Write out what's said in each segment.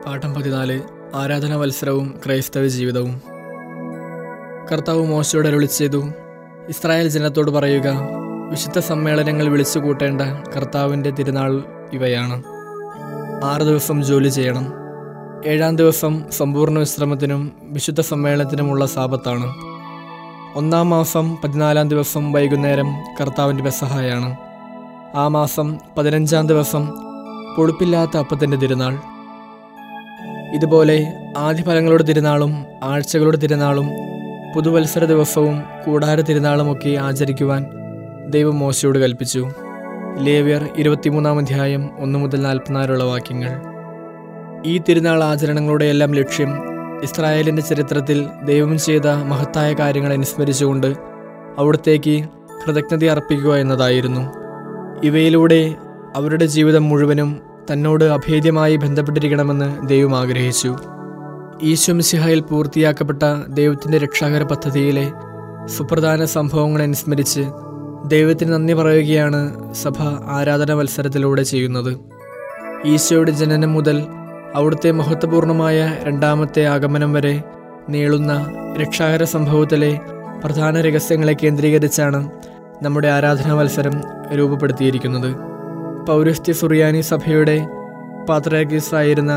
പാഠം പതിനാല് ആരാധനാ വത്സരവും ക്രൈസ്തവ ജീവിതവും കർത്താവ് മോശയോട് അരുളി ചെയ്തു ഇസ്രായേൽ ജനത്തോട് പറയുക വിശുദ്ധ സമ്മേളനങ്ങൾ വിളിച്ചു കൂട്ടേണ്ട കർത്താവിൻ്റെ തിരുനാൾ ഇവയാണ് ആറ് ദിവസം ജോലി ചെയ്യണം ഏഴാം ദിവസം സമ്പൂർണ്ണ വിശ്രമത്തിനും വിശുദ്ധ സമ്മേളനത്തിനുമുള്ള സാപത്താണ് ഒന്നാം മാസം പതിനാലാം ദിവസം വൈകുന്നേരം കർത്താവിൻ്റെ പെസഹായാണ് ആ മാസം പതിനഞ്ചാം ദിവസം പൊടുപ്പില്ലാത്ത അപ്പത്തിൻ്റെ തിരുനാൾ ഇതുപോലെ ആദ്യഫലങ്ങളുടെ തിരുനാളും ആഴ്ചകളുടെ തിരുനാളും പുതുവത്സര ദിവസവും കൂടാര തിരുനാളുമൊക്കെ ആചരിക്കുവാൻ ദൈവം മോശയോട് കൽപ്പിച്ചു ലേവ്യർ ഇരുപത്തിമൂന്നാം അധ്യായം ഒന്ന് മുതൽ നാൽപ്പത്തിനാലുള്ള വാക്യങ്ങൾ ഈ തിരുനാൾ ആചരണങ്ങളുടെ എല്ലാം ലക്ഷ്യം ഇസ്രായേലിൻ്റെ ചരിത്രത്തിൽ ദൈവം ചെയ്ത മഹത്തായ കാര്യങ്ങൾ അനുസ്മരിച്ചുകൊണ്ട് അവിടത്തേക്ക് കൃതജ്ഞത അർപ്പിക്കുക എന്നതായിരുന്നു ഇവയിലൂടെ അവരുടെ ജീവിതം മുഴുവനും തന്നോട് അഭേദ്യമായി ബന്ധപ്പെട്ടിരിക്കണമെന്ന് ദൈവം ആഗ്രഹിച്ചു ഈശ്വംസിഹായിൽ പൂർത്തിയാക്കപ്പെട്ട ദൈവത്തിൻ്റെ രക്ഷാകര പദ്ധതിയിലെ സുപ്രധാന സംഭവങ്ങൾ അനുസ്മരിച്ച് ദൈവത്തിന് നന്ദി പറയുകയാണ് സഭ ആരാധന മത്സരത്തിലൂടെ ചെയ്യുന്നത് ഈശോയുടെ ജനനം മുതൽ അവിടുത്തെ മഹത്വപൂർണമായ രണ്ടാമത്തെ ആഗമനം വരെ നീളുന്ന രക്ഷാകര സംഭവത്തിലെ പ്രധാന രഹസ്യങ്ങളെ കേന്ദ്രീകരിച്ചാണ് നമ്മുടെ ആരാധനാ മത്സരം രൂപപ്പെടുത്തിയിരിക്കുന്നത് പൗരസ്ത്യ സുറിയാനി സഭയുടെ പാത്രാഗീസ് ആയിരുന്ന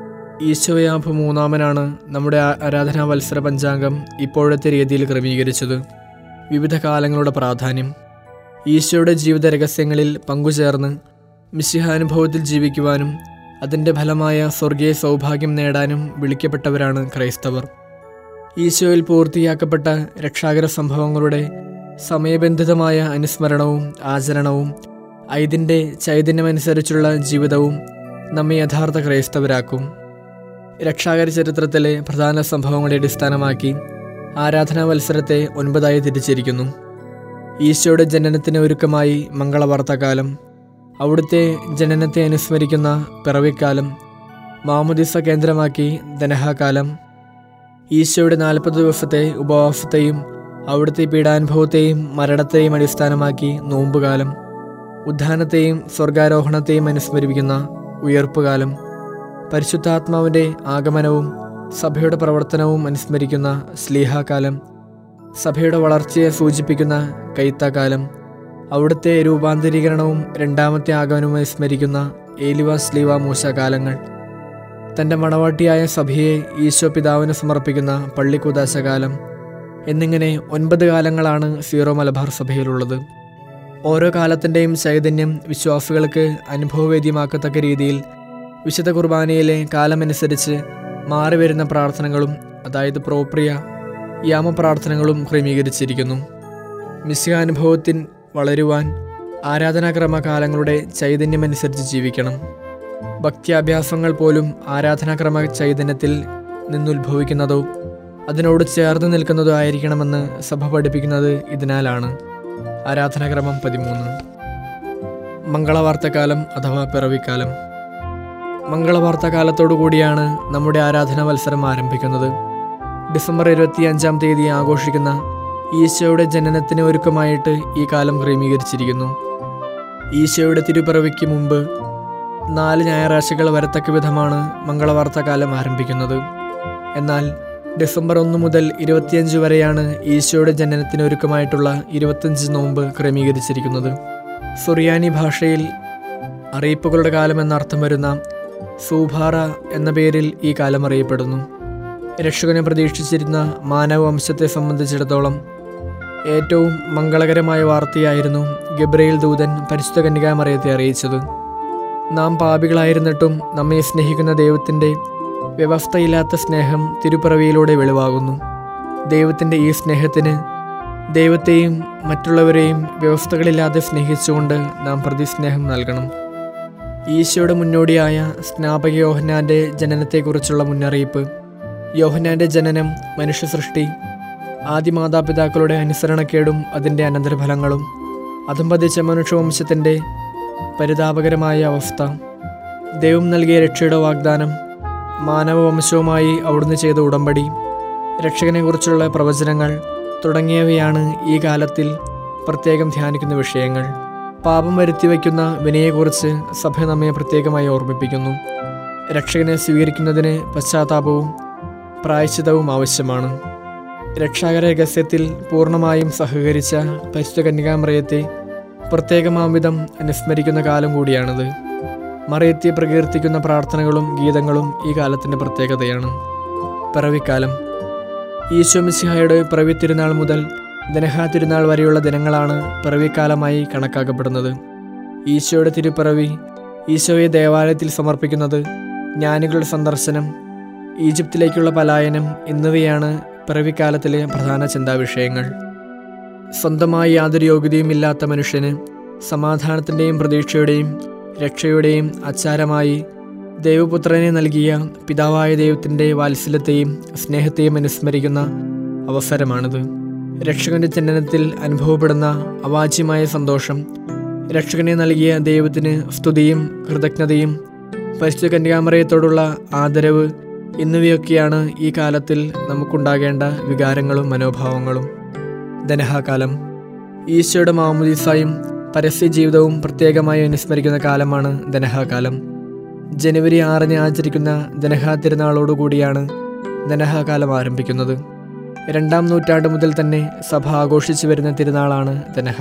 ഈശോയാഭ മൂന്നാമനാണ് നമ്മുടെ ആ- ആരാധനാ മത്സര പഞ്ചാംഗം ഇപ്പോഴത്തെ രീതിയിൽ ക്രമീകരിച്ചത് വിവിധ കാലങ്ങളുടെ പ്രാധാന്യം ഈശോയുടെ ജീവിത രഹസ്യങ്ങളിൽ പങ്കുചേർന്ന് മിശിഹാനുഭവത്തിൽ ജീവിക്കുവാനും അതിൻ്റെ ഫലമായ സ്വർഗീയ സൗഭാഗ്യം നേടാനും വിളിക്കപ്പെട്ടവരാണ് ക്രൈസ്തവർ ഈശോയിൽ പൂർത്തിയാക്കപ്പെട്ട രക്ഷാകര സംഭവങ്ങളുടെ സമയബന്ധിതമായ അനുസ്മരണവും ആചരണവും ഐതിൻ്റെ ചൈതന്യമനുസരിച്ചുള്ള ജീവിതവും നമ്മെ യഥാർത്ഥ ക്രൈസ്തവരാക്കും രക്ഷാകര ചരിത്രത്തിലെ പ്രധാന സംഭവങ്ങളെ അടിസ്ഥാനമാക്കി ആരാധനാ മത്സരത്തെ ഒൻപതായി തിരിച്ചിരിക്കുന്നു ഈശോയുടെ ജനനത്തിന് ഒരുക്കമായി മംഗളവാർത്തകാലം അവിടുത്തെ ജനനത്തെ അനുസ്മരിക്കുന്ന പിറവിക്കാലം മാമുദിസ കേന്ദ്രമാക്കി ദനഹാകാലം ഈശോയുടെ നാൽപ്പത് ദിവസത്തെ ഉപവാസത്തെയും അവിടുത്തെ പീഡാനുഭവത്തെയും മരണത്തെയും അടിസ്ഥാനമാക്കി നോമ്പുകാലം ഉദ്ധാനത്തെയും സ്വർഗാരോഹണത്തെയും അനുസ്മരിപ്പിക്കുന്ന ഉയർപ്പുകാലം പരിശുദ്ധാത്മാവിൻ്റെ ആഗമനവും സഭയുടെ പ്രവർത്തനവും അനുസ്മരിക്കുന്ന സ്ലീഹാകാലം സഭയുടെ വളർച്ചയെ സൂചിപ്പിക്കുന്ന കൈത്താകാലം അവിടുത്തെ രൂപാന്തരീകരണവും രണ്ടാമത്തെ ആഗമനവും അനുസ്മരിക്കുന്ന ഏലിവ സ്ലീവ മൂശ കാലങ്ങൾ തൻ്റെ മണവാട്ടിയായ സഭയെ ഈശോ പിതാവിന് സമർപ്പിക്കുന്ന പള്ളിക്കുദാശ കാലം എന്നിങ്ങനെ ഒൻപത് കാലങ്ങളാണ് സീറോ മലബാർ സഭയിലുള്ളത് ഓരോ കാലത്തിൻ്റെയും ചൈതന്യം വിശ്വാസികൾക്ക് അനുഭവവേദ്യമാക്കത്തക്ക രീതിയിൽ വിശുദ്ധ കുർബാനയിലെ കാലമനുസരിച്ച് മാറിവരുന്ന പ്രാർത്ഥനകളും അതായത് പ്രോപ്രിയ യാമപ്രാർത്ഥനകളും ക്രമീകരിച്ചിരിക്കുന്നു മിശ്യാനുഭവത്തിൻ വളരുവാൻ ആരാധനാക്രമ കാലങ്ങളുടെ ചൈതന്യമനുസരിച്ച് ജീവിക്കണം ഭക്ത്യാഭ്യാസങ്ങൾ പോലും ആരാധനാക്രമ ചൈതന്യത്തിൽ നിന്നുത്ഭവിക്കുന്നതോ അതിനോട് ചേർന്ന് നിൽക്കുന്നതോ ആയിരിക്കണമെന്ന് സഭ പഠിപ്പിക്കുന്നത് ഇതിനാലാണ് ആരാധനാക്രമം പതിമൂന്ന് മംഗളവാർത്തക്കാലം അഥവാ പിറവിക്കാലം മംഗളവാർത്തകാലത്തോടു കൂടിയാണ് നമ്മുടെ ആരാധനാ മത്സരം ആരംഭിക്കുന്നത് ഡിസംബർ ഇരുപത്തിയഞ്ചാം തീയതി ആഘോഷിക്കുന്ന ഈശോയുടെ ജനനത്തിന് ഒരുക്കമായിട്ട് ഈ കാലം ക്രമീകരിച്ചിരിക്കുന്നു ഈശോയുടെ തിരുപ്പിറവിക്ക് മുമ്പ് നാല് ഞായറാഴ്ചകൾ വരത്തക്ക വിധമാണ് മംഗളവാർത്തകാലം ആരംഭിക്കുന്നത് എന്നാൽ ഡിസംബർ ഒന്ന് മുതൽ ഇരുപത്തിയഞ്ച് വരെയാണ് ഈശോയുടെ ജനനത്തിന് ഒരുക്കമായിട്ടുള്ള ഇരുപത്തഞ്ച് നോമ്പ് ക്രമീകരിച്ചിരിക്കുന്നത് സുറിയാനി ഭാഷയിൽ അറിയിപ്പുകളുടെ കാലം എന്നർത്ഥം വരുന്ന സൂഭാറ എന്ന പേരിൽ ഈ കാലം അറിയപ്പെടുന്നു രക്ഷകനെ പ്രതീക്ഷിച്ചിരുന്ന മാനവവംശത്തെ സംബന്ധിച്ചിടത്തോളം ഏറ്റവും മംഗളകരമായ വാർത്തയായിരുന്നു ഗബ്രയേൽ ദൂതൻ പരിശുദ്ധ കന്യകാമറിയത്തെ അറിയിച്ചത് നാം പാപികളായിരുന്നിട്ടും നമ്മെ സ്നേഹിക്കുന്ന ദൈവത്തിൻ്റെ വ്യവസ്ഥയില്ലാത്ത സ്നേഹം തിരുപ്പിറവിയിലൂടെ വെളിവാകുന്നു ദൈവത്തിൻ്റെ ഈ സ്നേഹത്തിന് ദൈവത്തെയും മറ്റുള്ളവരെയും വ്യവസ്ഥകളില്ലാതെ സ്നേഹിച്ചുകൊണ്ട് നാം പ്രതിസ്നേഹം നൽകണം ഈശോയുടെ മുന്നോടിയായ സ്നാപക യോഹന്നാൻ്റെ ജനനത്തെക്കുറിച്ചുള്ള മുന്നറിയിപ്പ് യോഹന്നാൻ്റെ ജനനം മനുഷ്യ സൃഷ്ടി ആദ്യ മാതാപിതാക്കളുടെ അനുസരണക്കേടും അതിൻ്റെ അനന്തരഫലങ്ങളും അധംപതിച്ച മനുഷ്യവംശത്തിൻ്റെ പരിതാപകരമായ അവസ്ഥ ദൈവം നൽകിയ രക്ഷയുടെ വാഗ്ദാനം മാനവവംശവുമായി അവിടുന്ന് ചെയ്ത ഉടമ്പടി രക്ഷകനെക്കുറിച്ചുള്ള പ്രവചനങ്ങൾ തുടങ്ങിയവയാണ് ഈ കാലത്തിൽ പ്രത്യേകം ധ്യാനിക്കുന്ന വിഷയങ്ങൾ പാപം വരുത്തിവെക്കുന്ന വിനയെക്കുറിച്ച് സഭ നമ്മെ പ്രത്യേകമായി ഓർമ്മിപ്പിക്കുന്നു രക്ഷകനെ സ്വീകരിക്കുന്നതിന് പശ്ചാത്താപവും പ്രായശ്ചിതവും ആവശ്യമാണ് രക്ഷാകര രഹസ്യത്തിൽ പൂർണ്ണമായും സഹകരിച്ച പരിശുദ്ധ കന്യകാമറയത്തെ പ്രത്യേകമാംവിധം അനുസ്മരിക്കുന്ന കാലം കൂടിയാണിത് മറയത്തെ പ്രകീർത്തിക്കുന്ന പ്രാർത്ഥനകളും ഗീതങ്ങളും ഈ കാലത്തിൻ്റെ പ്രത്യേകതയാണ് പിറവിക്കാലം ഈശോ മിശിഹായുടെ പിറവി തിരുനാൾ മുതൽ ദനഹാ തിരുനാൾ വരെയുള്ള ദിനങ്ങളാണ് പിറവിക്കാലമായി കണക്കാക്കപ്പെടുന്നത് ഈശോയുടെ തിരുപ്പിറവി ഈശോയെ ദേവാലയത്തിൽ സമർപ്പിക്കുന്നത് ജ്ഞാനികളുടെ സന്ദർശനം ഈജിപ്തിലേക്കുള്ള പലായനം എന്നിവയാണ് പിറവിക്കാലത്തിലെ പ്രധാന ചിന്താവിഷയങ്ങൾ സ്വന്തമായി യാതൊരു യോഗ്യതയും ഇല്ലാത്ത മനുഷ്യന് സമാധാനത്തിൻ്റെയും പ്രതീക്ഷയുടെയും രക്ഷയുടെയും അച്ചാരമായി ദൈവപുത്രനെ നൽകിയ പിതാവായ ദൈവത്തിൻ്റെ വാത്സല്യത്തെയും സ്നേഹത്തെയും അനുസ്മരിക്കുന്ന അവസരമാണിത് രക്ഷകന്റെ ജനനത്തിൽ അനുഭവപ്പെടുന്ന അവാച്യമായ സന്തോഷം രക്ഷകനെ നൽകിയ ദൈവത്തിന് സ്തുതിയും കൃതജ്ഞതയും പരിശുദ്ധ കന്യാമറയത്തോടുള്ള ആദരവ് എന്നിവയൊക്കെയാണ് ഈ കാലത്തിൽ നമുക്കുണ്ടാകേണ്ട വികാരങ്ങളും മനോഭാവങ്ങളും ദനഹാകാലം ഈശോയുടെ മാമുദീസായും പരസ്യ ജീവിതവും പ്രത്യേകമായി അനുസ്മരിക്കുന്ന കാലമാണ് ദനഹാകാലം ജനുവരി ആറിന് ആചരിക്കുന്ന ദനഹാ തിരുനാളോടുകൂടിയാണ് ദനഹാകാലം ആരംഭിക്കുന്നത് രണ്ടാം നൂറ്റാണ്ട് മുതൽ തന്നെ സഭ ആഘോഷിച്ചു വരുന്ന തിരുനാളാണ് ദനഹ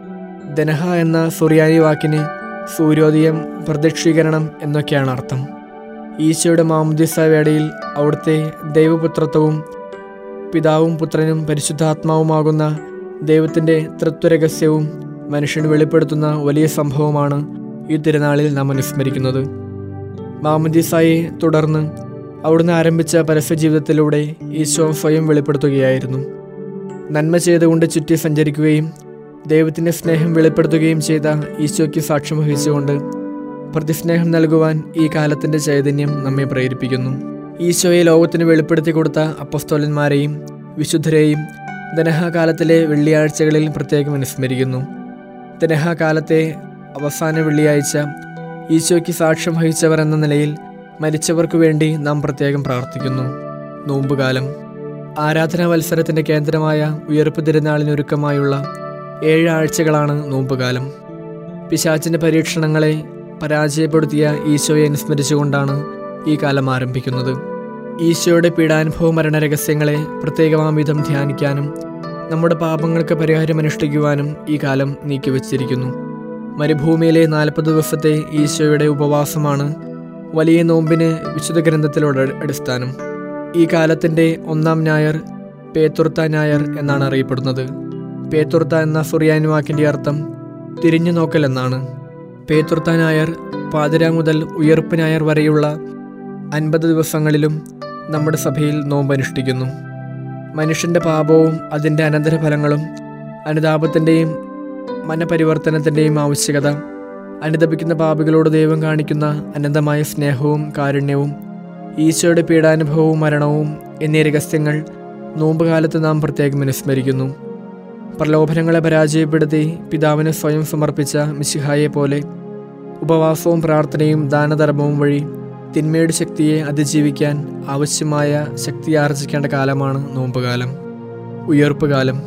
ദനഹ എന്ന സുറിയാനി വാക്കിന് സൂര്യോദയം പ്രദക്ഷികരണം എന്നൊക്കെയാണ് അർത്ഥം ഈശോയുടെ മാമുദിസ വേളയിൽ അവിടുത്തെ ദൈവപുത്രത്വവും പിതാവും പുത്രനും പരിശുദ്ധാത്മാവുമാകുന്ന ദൈവത്തിൻ്റെ തൃത്വരഹസ്യവും മനുഷ്യന് വെളിപ്പെടുത്തുന്ന വലിയ സംഭവമാണ് ഈ തിരുനാളിൽ നാം അനുസ്മരിക്കുന്നത് മാമുദിസായെ തുടർന്ന് അവിടുന്ന് ആരംഭിച്ച പരസ്യജീവിതത്തിലൂടെ ഈശോ സ്വയം വെളിപ്പെടുത്തുകയായിരുന്നു നന്മ ചെയ്തുകൊണ്ട് ചുറ്റി സഞ്ചരിക്കുകയും ദൈവത്തിൻ്റെ സ്നേഹം വെളിപ്പെടുത്തുകയും ചെയ്ത ഈശോയ്ക്ക് സാക്ഷ്യം വഹിച്ചുകൊണ്ട് പ്രതിസ്നേഹം നൽകുവാൻ ഈ കാലത്തിൻ്റെ ചൈതന്യം നമ്മെ പ്രേരിപ്പിക്കുന്നു ഈശോയെ ലോകത്തിന് വെളിപ്പെടുത്തി കൊടുത്ത അപ്പസ്തോലന്മാരെയും വിശുദ്ധരെയും ദനഹാകാലത്തിലെ വെള്ളിയാഴ്ചകളിൽ പ്രത്യേകം അനുസ്മരിക്കുന്നു ദനഹാകാലത്തെ അവസാന വെള്ളിയാഴ്ച ഈശോയ്ക്ക് സാക്ഷ്യം വഹിച്ചവർ എന്ന നിലയിൽ മരിച്ചവർക്ക് വേണ്ടി നാം പ്രത്യേകം പ്രാർത്ഥിക്കുന്നു നോമ്പുകാലം ആരാധനാ മത്സരത്തിൻ്റെ കേന്ദ്രമായ ഉയർപ്പ് തിരുനാളിനൊരുക്കമായുള്ള ഏഴ് ആഴ്ചകളാണ് നോമ്പുകാലം പിശാച്ചിൻ്റെ പരീക്ഷണങ്ങളെ പരാജയപ്പെടുത്തിയ ഈശോയെ അനുസ്മരിച്ചുകൊണ്ടാണ് ഈ കാലം ആരംഭിക്കുന്നത് ഈശോയുടെ പീഡാനുഭവ മരണ രഹസ്യങ്ങളെ പ്രത്യേകമാം വിധം ധ്യാനിക്കാനും നമ്മുടെ പാപങ്ങൾക്ക് പരിഹാരം അനുഷ്ഠിക്കുവാനും ഈ കാലം നീക്കിവച്ചിരിക്കുന്നു മരുഭൂമിയിലെ നാൽപ്പത് ദിവസത്തെ ഈശോയുടെ ഉപവാസമാണ് വലിയ നോമ്പിന് വിശുദ്ധ ഗ്രന്ഥത്തിലൂടെ അടിസ്ഥാനം ഈ കാലത്തിൻ്റെ ഒന്നാം ഞായർ പേത്തുർത്ത ഞായർ എന്നാണ് അറിയപ്പെടുന്നത് പേത്തുർത്ത എന്ന സുറിയാൻ വാക്കിൻ്റെ അർത്ഥം തിരിഞ്ഞു നോക്കൽ എന്നാണ് പേത്തുർത്ത ഞായർ പാതിര മുതൽ ഉയർപ്പ് ഞായർ വരെയുള്ള അൻപത് ദിവസങ്ങളിലും നമ്മുടെ സഭയിൽ നോമ്പ് അനുഷ്ഠിക്കുന്നു മനുഷ്യൻ്റെ പാപവും അതിൻ്റെ അനന്തരഫലങ്ങളും അനുതാപത്തിൻ്റെയും മനപരിവർത്തനത്തിൻ്റെയും ആവശ്യകത അനുദപിക്കുന്ന പാപികളോട് ദൈവം കാണിക്കുന്ന അനന്തമായ സ്നേഹവും കാരുണ്യവും ഈശോയുടെ പീഡാനുഭവവും മരണവും എന്നീ രഹസ്യങ്ങൾ നോമ്പുകാലത്ത് നാം പ്രത്യേകം അനുസ്മരിക്കുന്നു പ്രലോഭനങ്ങളെ പരാജയപ്പെടുത്തി പിതാവിന് സ്വയം സമർപ്പിച്ച മിശിഹായെ പോലെ ഉപവാസവും പ്രാർത്ഥനയും ദാനധർമ്മവും വഴി തിന്മയുടെ ശക്തിയെ അതിജീവിക്കാൻ ആവശ്യമായ ശക്തി ആർജിക്കേണ്ട കാലമാണ് നോമ്പുകാലം ഉയർപ്പുകാലം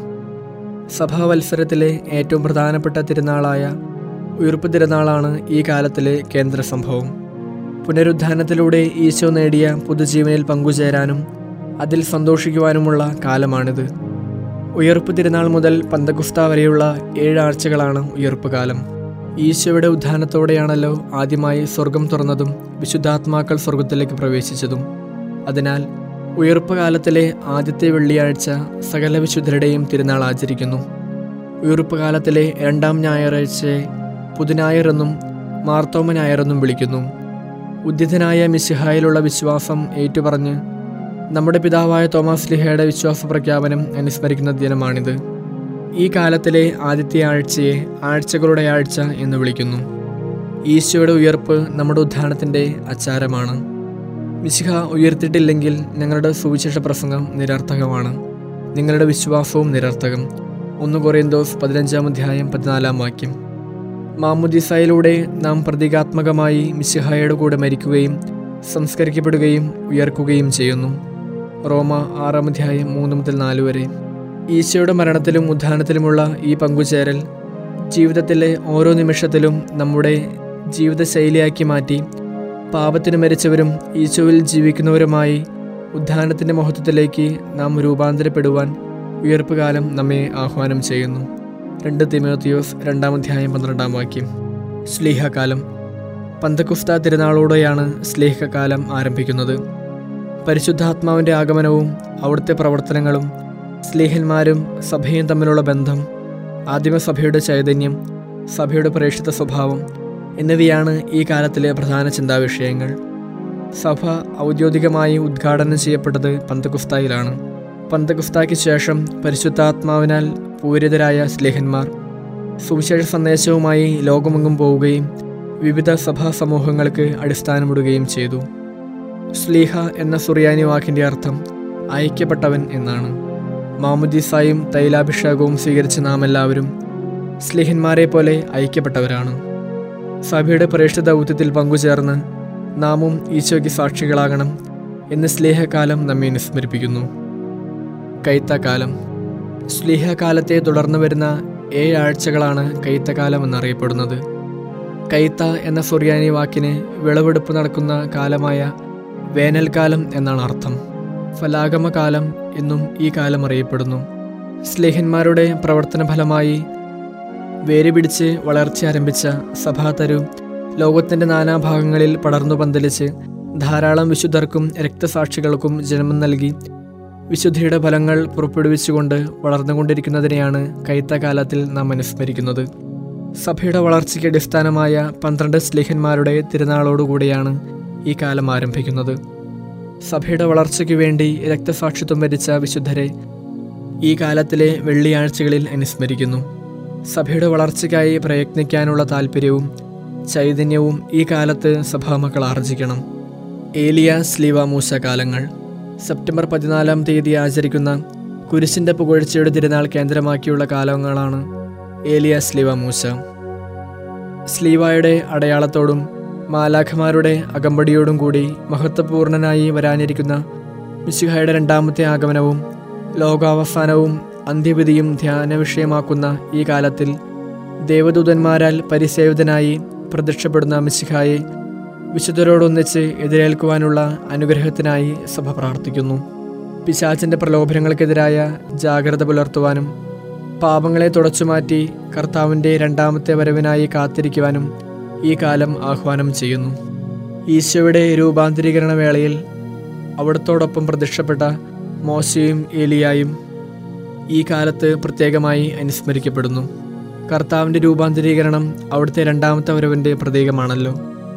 സഭാവത്സരത്തിലെ ഏറ്റവും പ്രധാനപ്പെട്ട തിരുനാളായ ഉയർപ്പ് തിരുനാളാണ് ഈ കാലത്തിലെ കേന്ദ്ര സംഭവം പുനരുദ്ധാനത്തിലൂടെ ഈശോ നേടിയ പുതുജീവനിൽ പങ്കുചേരാനും അതിൽ സന്തോഷിക്കുവാനുമുള്ള കാലമാണിത് ഉയർപ്പ് തിരുനാൾ മുതൽ പന്തകുസ്ത വരെയുള്ള ഏഴ് ആഴ്ചകളാണ് ഉയർപ്പ് കാലം ഈശോയുടെ ഉദ്ധാനത്തോടെയാണല്ലോ ആദ്യമായി സ്വർഗം തുറന്നതും വിശുദ്ധാത്മാക്കൾ സ്വർഗത്തിലേക്ക് പ്രവേശിച്ചതും അതിനാൽ ഉയർപ്പ് കാലത്തിലെ ആദ്യത്തെ വെള്ളിയാഴ്ച സകല വിശുദ്ധരുടെയും തിരുനാൾ ആചരിക്കുന്നു ഉയർപ്പ് കാലത്തിലെ രണ്ടാം ഞായറാഴ്ചയെ പുതുനായർ എന്നും മാർത്തോമ ഞായർ എന്നും വിളിക്കുന്നു ഉദ്യതനായ മിശിഹായിലുള്ള വിശ്വാസം ഏറ്റുപറഞ്ഞ് നമ്മുടെ പിതാവായ തോമസ് ലിഹയുടെ വിശ്വാസ പ്രഖ്യാപനം അനുസ്മരിക്കുന്ന ദിനമാണിത് ഈ കാലത്തിലെ ആദ്യത്തെ ആഴ്ചയെ ആഴ്ചകളുടെ ആഴ്ച എന്ന് വിളിക്കുന്നു ഈശോയുടെ ഉയർപ്പ് നമ്മുടെ ഉദ്ധാനത്തിൻ്റെ അച്ചാരമാണ് മിശിഹ ഉയർത്തിയിട്ടില്ലെങ്കിൽ ഞങ്ങളുടെ സുവിശേഷ പ്രസംഗം നിരർത്ഥകമാണ് നിങ്ങളുടെ വിശ്വാസവും നിരർത്ഥകം ഒന്ന് കൊറിയന്തോസ് പതിനഞ്ചാം അധ്യായം പതിനാലാം വാക്യം മാമുദിസായിലൂടെ നാം പ്രതീകാത്മകമായി മിശിഹായുടെ കൂടെ മരിക്കുകയും സംസ്കരിക്കപ്പെടുകയും ഉയർക്കുകയും ചെയ്യുന്നു റോമ ആറാം അധ്യായം മൂന്ന് മുതൽ നാല് വരെ ഈശോയുടെ മരണത്തിലും ഉദ്ധാനത്തിലുമുള്ള ഈ പങ്കുചേരൽ ജീവിതത്തിലെ ഓരോ നിമിഷത്തിലും നമ്മുടെ ജീവിതശൈലിയാക്കി മാറ്റി പാപത്തിന് മരിച്ചവരും ഈശോയിൽ ജീവിക്കുന്നവരുമായി ഉദ്ധാനത്തിൻ്റെ മഹത്വത്തിലേക്ക് നാം രൂപാന്തരപ്പെടുവാൻ ഉയർപ്പ് കാലം നമ്മെ ആഹ്വാനം ചെയ്യുന്നു രണ്ട് തിമോത്തിയോസ് രണ്ടാം അധ്യായം പന്ത്രണ്ടാം വാക്യം സ്ലീഹകാലം പന്തക്കുസ്ത തിരുനാളോടെയാണ് സ്ലീഹകാലം ആരംഭിക്കുന്നത് പരിശുദ്ധാത്മാവിൻ്റെ ആഗമനവും അവിടുത്തെ പ്രവർത്തനങ്ങളും സ്ലീഹന്മാരും സഭയും തമ്മിലുള്ള ബന്ധം ആദിമസഭയുടെ ചൈതന്യം സഭയുടെ പ്രേക്ഷിത സ്വഭാവം എന്നിവയാണ് ഈ കാലത്തിലെ പ്രധാന ചിന്താവിഷയങ്ങൾ സഭ ഔദ്യോഗികമായി ഉദ്ഘാടനം ചെയ്യപ്പെട്ടത് പന്തകുസ്തായിലാണ് പന്തകുസ്തായ്ക്ക് ശേഷം പരിശുദ്ധാത്മാവിനാൽ പൂരിതരായ സ്ലേഹന്മാർ സുവിശേഷ സന്ദേശവുമായി ലോകമെങ്ങും പോവുകയും വിവിധ സഭാ സമൂഹങ്ങൾക്ക് അടിസ്ഥാനമിടുകയും ചെയ്തു സ്ലീഹ എന്ന സുറിയാനി വാക്കിൻ്റെ അർത്ഥം അയക്കപ്പെട്ടവൻ എന്നാണ് മാമുദീസായും തൈലാഭിഷേകവും സ്വീകരിച്ച നാം എല്ലാവരും സ്ലിഹന്മാരെ പോലെ ഐക്യപ്പെട്ടവരാണ് സഭയുടെ പ്രേക്ഷിത ദൗത്യത്തിൽ പങ്കുചേർന്ന് നാമും ഈശോയ്ക്ക് സാക്ഷികളാകണം എന്ന് സ്ലേഹകാലം നമ്മെ അനുസ്മരിപ്പിക്കുന്നു കൈത്തക്കാലം സ്ലീഹകാലത്തെ തുടർന്നു വരുന്ന ഏഴ് ആഴ്ചകളാണ് കൈത്തകാലം എന്നറിയപ്പെടുന്നത് കൈത്ത എന്ന സുറിയാനി വാക്കിന് വിളവെടുപ്പ് നടക്കുന്ന കാലമായ വേനൽക്കാലം എന്നാണ് അർത്ഥം ഫലാഗമകാലം എന്നും ഈ കാലം അറിയപ്പെടുന്നു സ്ലേഹന്മാരുടെ പ്രവർത്തന ഫലമായി വേര് പിടിച്ച് വളർച്ച ആരംഭിച്ച സഭാതരു ലോകത്തിൻ്റെ നാനാഭാഗങ്ങളിൽ പടർന്നു പന്തലിച്ച് ധാരാളം വിശുദ്ധർക്കും രക്തസാക്ഷികൾക്കും ജന്മം നൽകി വിശുദ്ധിയുടെ ഫലങ്ങൾ പുറപ്പെടുവിച്ചുകൊണ്ട് വളർന്നുകൊണ്ടിരിക്കുന്നതിനെയാണ് കൈത്തകാലത്തിൽ നാം അനുസ്മരിക്കുന്നത് സഭയുടെ വളർച്ചയ്ക്ക് അടിസ്ഥാനമായ പന്ത്രണ്ട് സ്ലേഹന്മാരുടെ തിരുനാളോടുകൂടിയാണ് ഈ കാലം ആരംഭിക്കുന്നത് സഭയുടെ വളർച്ചയ്ക്ക് വേണ്ടി രക്തസാക്ഷിത്വം വരിച്ച വിശുദ്ധരെ ഈ കാലത്തിലെ വെള്ളിയാഴ്ചകളിൽ അനുസ്മരിക്കുന്നു സഭയുടെ വളർച്ചയ്ക്കായി പ്രയത്നിക്കാനുള്ള താല്പര്യവും ചൈതന്യവും ഈ കാലത്ത് സഭാമക്കൾ ആർജിക്കണം ഏലിയ സ്ലീവ മൂസ കാലങ്ങൾ സെപ്റ്റംബർ പതിനാലാം തീയതി ആചരിക്കുന്ന കുരിശിൻ്റെ പുകഴ്ചയുടെ തിരുനാൾ കേന്ദ്രമാക്കിയുള്ള കാലങ്ങളാണ് ഏലിയ സ്ലീവ മൂസ സ്ലീവായുടെ അടയാളത്തോടും മാലാഖമാരുടെ അകമ്പടിയോടും കൂടി മഹത്വപൂർണനായി വരാനിരിക്കുന്ന മിശിഹായുടെ രണ്ടാമത്തെ ആഗമനവും ലോകാവസാനവും അന്ത്യവിധിയും ധ്യാന വിഷയമാക്കുന്ന ഈ കാലത്തിൽ ദേവദൂതന്മാരാൽ പരിസേവിതനായി പ്രത്യക്ഷപ്പെടുന്ന മിശിഹായെ വിശുദ്ധരോടൊന്നിച്ച് എതിരേൽക്കുവാനുള്ള അനുഗ്രഹത്തിനായി സഭ പ്രാർത്ഥിക്കുന്നു പിശാചിൻ്റെ പ്രലോഭനങ്ങൾക്കെതിരായ ജാഗ്രത പുലർത്തുവാനും പാപങ്ങളെ തുടച്ചുമാറ്റി കർത്താവിൻ്റെ രണ്ടാമത്തെ വരവിനായി കാത്തിരിക്കുവാനും ഈ കാലം ആഹ്വാനം ചെയ്യുന്നു ഈശോയുടെ രൂപാന്തരീകരണ വേളയിൽ അവിടത്തോടൊപ്പം പ്രത്യക്ഷപ്പെട്ട മോശയും ഏലിയായും ഈ കാലത്ത് പ്രത്യേകമായി അനുസ്മരിക്കപ്പെടുന്നു കർത്താവിൻ്റെ രൂപാന്തരീകരണം അവിടുത്തെ രണ്ടാമത്തെ വരവിൻ്റെ പ്രതീകമാണല്ലോ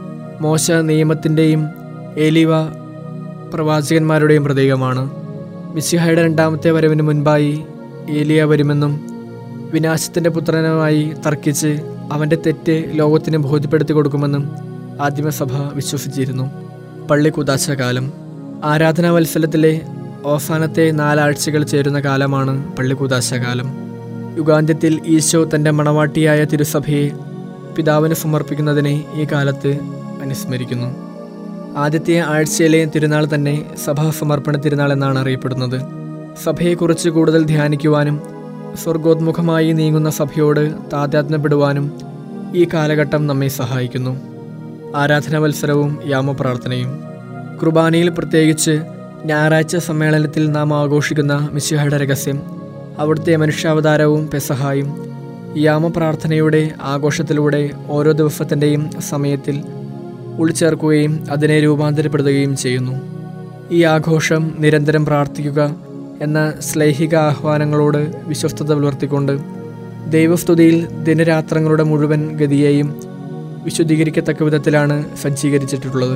മോശ നിയമത്തിൻ്റെയും ഏലിവ പ്രവാചകന്മാരുടെയും പ്രതീകമാണ് മിസിഹായുടെ രണ്ടാമത്തെ വരവിന് മുൻപായി ഏലിയ വരുമെന്നും വിനാശത്തിൻ്റെ പുത്രനുമായി തർക്കിച്ച് അവൻ്റെ തെറ്റ് ലോകത്തിന് ബോധ്യപ്പെടുത്തി കൊടുക്കുമെന്നും ആദിമസഭ വിശ്വസിച്ചിരുന്നു പള്ളി കുതാശ കാലം ആരാധനാ വത്സരത്തിലെ അവസാനത്തെ നാലാഴ്ചകൾ ചേരുന്ന കാലമാണ് പള്ളി കുതാശ കാലം യുഗാന്ത്യത്തിൽ ഈശോ തൻ്റെ മണവാട്ടിയായ തിരുസഭയെ പിതാവിന് സമർപ്പിക്കുന്നതിനെ ഈ കാലത്ത് അനുസ്മരിക്കുന്നു ആദ്യത്തെ ആഴ്ചയിലെ തിരുനാൾ തന്നെ സഭാ സമർപ്പണ തിരുനാൾ എന്നാണ് അറിയപ്പെടുന്നത് സഭയെക്കുറിച്ച് കൂടുതൽ ധ്യാനിക്കുവാനും സ്വർഗോന്മുഖമായി നീങ്ങുന്ന സഭയോട് താതാത്മ്യപ്പെടുവാനും ഈ കാലഘട്ടം നമ്മെ സഹായിക്കുന്നു ആരാധനാ മത്സരവും യാമപ്രാർത്ഥനയും കുർബാനയിൽ പ്രത്യേകിച്ച് ഞായറാഴ്ച സമ്മേളനത്തിൽ നാം ആഘോഷിക്കുന്ന മിശിഹയുടെ രഹസ്യം അവിടുത്തെ മനുഷ്യാവതാരവും പെസഹായും യാമപ്രാർത്ഥനയുടെ ആഘോഷത്തിലൂടെ ഓരോ ദിവസത്തിൻ്റെയും സമയത്തിൽ ഉൾച്ചേർക്കുകയും അതിനെ രൂപാന്തരപ്പെടുത്തുകയും ചെയ്യുന്നു ഈ ആഘോഷം നിരന്തരം പ്രാർത്ഥിക്കുക എന്ന ശ്ലൈഹിക ആഹ്വാനങ്ങളോട് വിശ്വസ്തത പുലർത്തിക്കൊണ്ട് ദൈവസ്തുതിയിൽ ദിനരാത്രങ്ങളുടെ മുഴുവൻ ഗതിയെയും വിശുദ്ധീകരിക്കത്തക്ക വിധത്തിലാണ് സജ്ജീകരിച്ചിട്ടുള്ളത്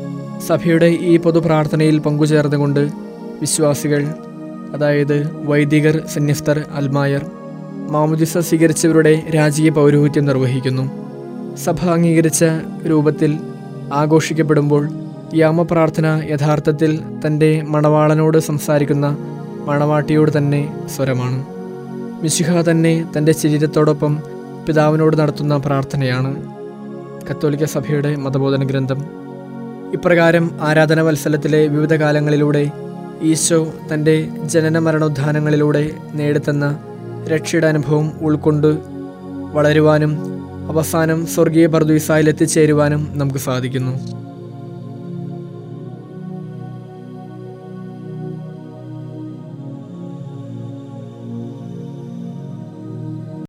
സഭയുടെ ഈ പൊതുപ്രാർത്ഥനയിൽ പങ്കുചേർന്നുകൊണ്ട് വിശ്വാസികൾ അതായത് വൈദികർ സന്യസ്തർ അൽമായർ മാമുദിസ സ്വീകരിച്ചവരുടെ രാജകീയ പൗരോഹിത്യം നിർവഹിക്കുന്നു സഭ അംഗീകരിച്ച രൂപത്തിൽ ആഘോഷിക്കപ്പെടുമ്പോൾ യാമപ്രാർത്ഥന യഥാർത്ഥത്തിൽ തൻ്റെ മണവാളനോട് സംസാരിക്കുന്ന മണവാട്ടിയോട് തന്നെ സ്വരമാണ് മിശിഹ തന്നെ തൻ്റെ ശരീരത്തോടൊപ്പം പിതാവിനോട് നടത്തുന്ന പ്രാർത്ഥനയാണ് കത്തോലിക്ക സഭയുടെ മതബോധന ഗ്രന്ഥം ഇപ്രകാരം ആരാധന വത്സലത്തിലെ വിവിധ കാലങ്ങളിലൂടെ ഈശോ തൻ്റെ ജനന മരണോദ്ധാനങ്ങളിലൂടെ നേടിത്തന്ന രക്ഷയുടെ അനുഭവം ഉൾക്കൊണ്ട് വളരുവാനും അവസാനം സ്വർഗീയ പർദീസായിൽ എത്തിച്ചേരുവാനും നമുക്ക് സാധിക്കുന്നു